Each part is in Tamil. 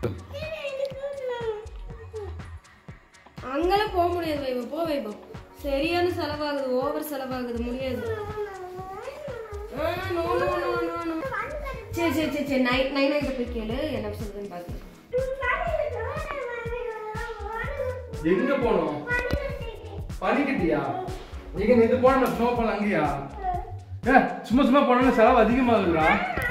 அங்கெல்லாம் போக முடியாது வைபம் போ வைபம் சரியான செலவாகுது ஓவர் செலவாகுது முடியாது ஆ, no, no, no, no, no. சரி சரி சரி சரி நைட் நைன் நைட்டு போய் கேளு என்ன சொல்றதுன்னு பார்க்கலாம் எங்க போனோம் பனிக்கட்டியா எங்க நேத்து போன ஸ்னோ பண்ண அங்கேயா ஏ சும்மா சும்மா போனா செலவு அதிகமாகுதுடா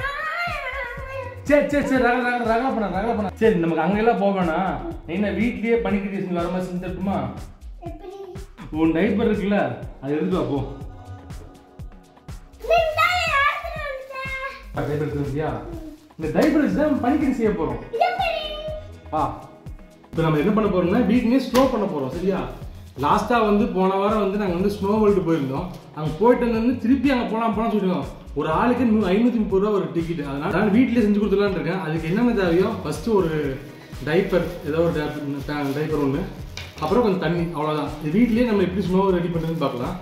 சரி சரி சரி ரக ரக ரகல பண்ண ரகல பண்ண சரி நமக்கு அங்கெல்லாம் போக வேணாம் என்ன வீட்லயே பனிக்கட்டி வர மாதிரி செஞ்சு தட்டுமா உன் டைப்பர் இருக்குல்ல அது எடுத்து வா போ டைப்பர் எடுத்துருக்கியா இந்த டைப்பர் வச்சு தான் பனிக்கட்டி செய்ய போறோம் ஆ இப்போ நம்ம என்ன பண்ண போறோம்னா வீட்லயே ஸ்னோ பண்ண போறோம் சரியா லாஸ்டா வந்து போன வாரம் வந்து நாங்கள் வந்து ஸ்னோ வேர்ல்டு போயிருந்தோம் அங்கே போயிட்டு வந்து திருப்பி அங்கே போலாம் போலாம் சொல்லிருக்கோம் ஒரு ஆளுக்கு நூ ஐநூற்றி முப்பது ரூபா ஒரு டிக்கெட் அதனால நான் வீட்டிலே செஞ்சு கொடுத்துலான்னு இருக்கேன் அதுக்கு என்னென்ன தேவையோ ஃபர்ஸ்ட் ஒரு டைப்பர் ஏதோ ஒரு டைப்பர் ஒன்று அப்புறம் கொஞ்சம் தண்ணி அவ்வளோதான் இது வீட்லயே நம்ம எப்படி ஸ்னோ ரெடி பண்ணுறதுன்னு பார்க்கலாம்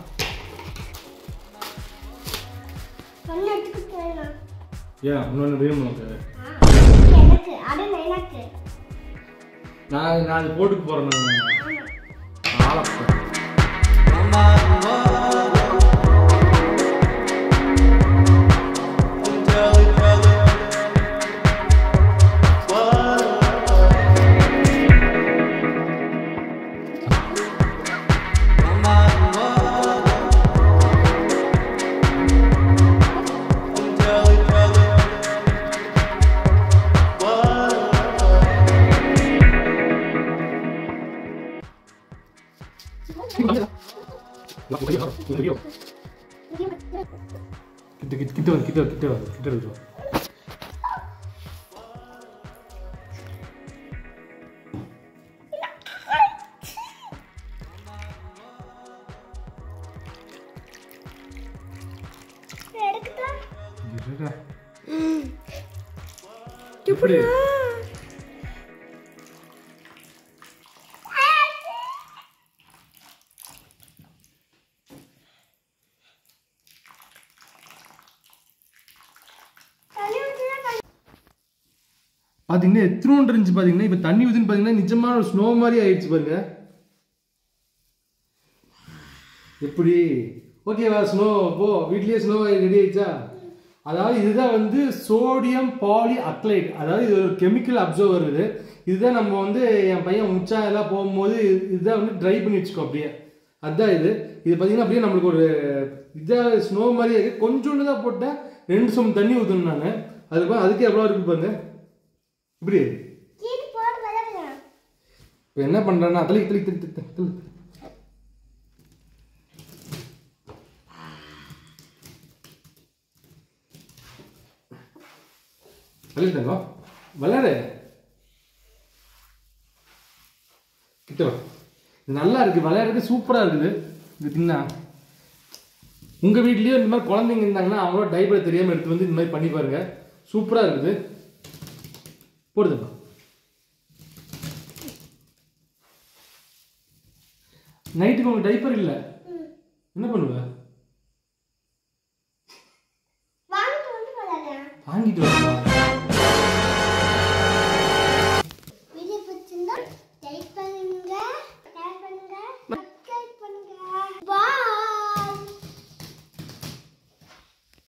ஏன் இன்னொன்று வேணும் உனக்கு எனக்கு அது எனக்கு நான் நான் அது போட்டுக்கு போகிறேன் நான் ஆளப்பேன் கிட்ட கிட்ட கிட்ட வந்து கிட்ட வந்து, கிட்ட வந்து, கிட்ட வந்து. எடுக்கட்டா இருடா. எப்படி தண்ணி ஊற்றினா பாத்தீங்கன்னா எத்தனோண்டு இருந்துச்சு பாத்தீங்கன்னா இப்ப தண்ணி ஊத்துன்னு பாத்தீங்கன்னா நிஜமான ஒரு ஸ்னோ மாதிரி ஆயிடுச்சு பாருங்க எப்படி ஓகேவா ஸ்னோ போ வீட்லயே ஸ்னோ ரெடி ஆயிடுச்சா அதாவது இதுதான் வந்து சோடியம் பாலி அக்ளைட் அதாவது இது ஒரு கெமிக்கல் அப்சர்வர் இது இதுதான் நம்ம வந்து என் பையன் உச்சா எல்லாம் போகும்போது இது- இதுதான் வந்து ட்ரை பண்ணி வச்சுக்கோ அப்படியே அதுதான் இது இது பார்த்தீங்கன்னா அப்படியே நம்மளுக்கு ஒரு இதாக ஸ்னோ மாதிரி இருக்கு கொஞ்சோண்டு தான் போட்டேன் ரெண்டு சொம்பு தண்ணி ஊற்றணும் நான் அதுக்கு அதுக்கு எவ்வளோ இருக்கு பாருங்க இப்படி கீழே போட்டு விளையாடுங்க இப்போ என்ன பண்ணுறேன்னா தள்ளி தள்ளி தள்ளி தள்ளி தள்ளி தள்ளி தங்கம் விளையாடு கிட்ட வா இது நல்லா இருக்கு விளையாடுறது சூப்பராக இருக்குது இது தின்னா உங்கள் வீட்லேயும் இந்த மாதிரி குழந்தைங்க இருந்தாங்கன்னா அவங்களோட டைப்பரை தெரியாமல் எடுத்து வந்து இந்த மாதிரி பண்ணி பாருங்க சூப்பராக இருக்குது போடுதுங்க நைட்டுக்கு உங்க டைப்பர் இல்ல என்ன பண்ணுவ வாங்கிட்டு வந்து விளையாடுங்க வாங்கிட்டு வரலாம்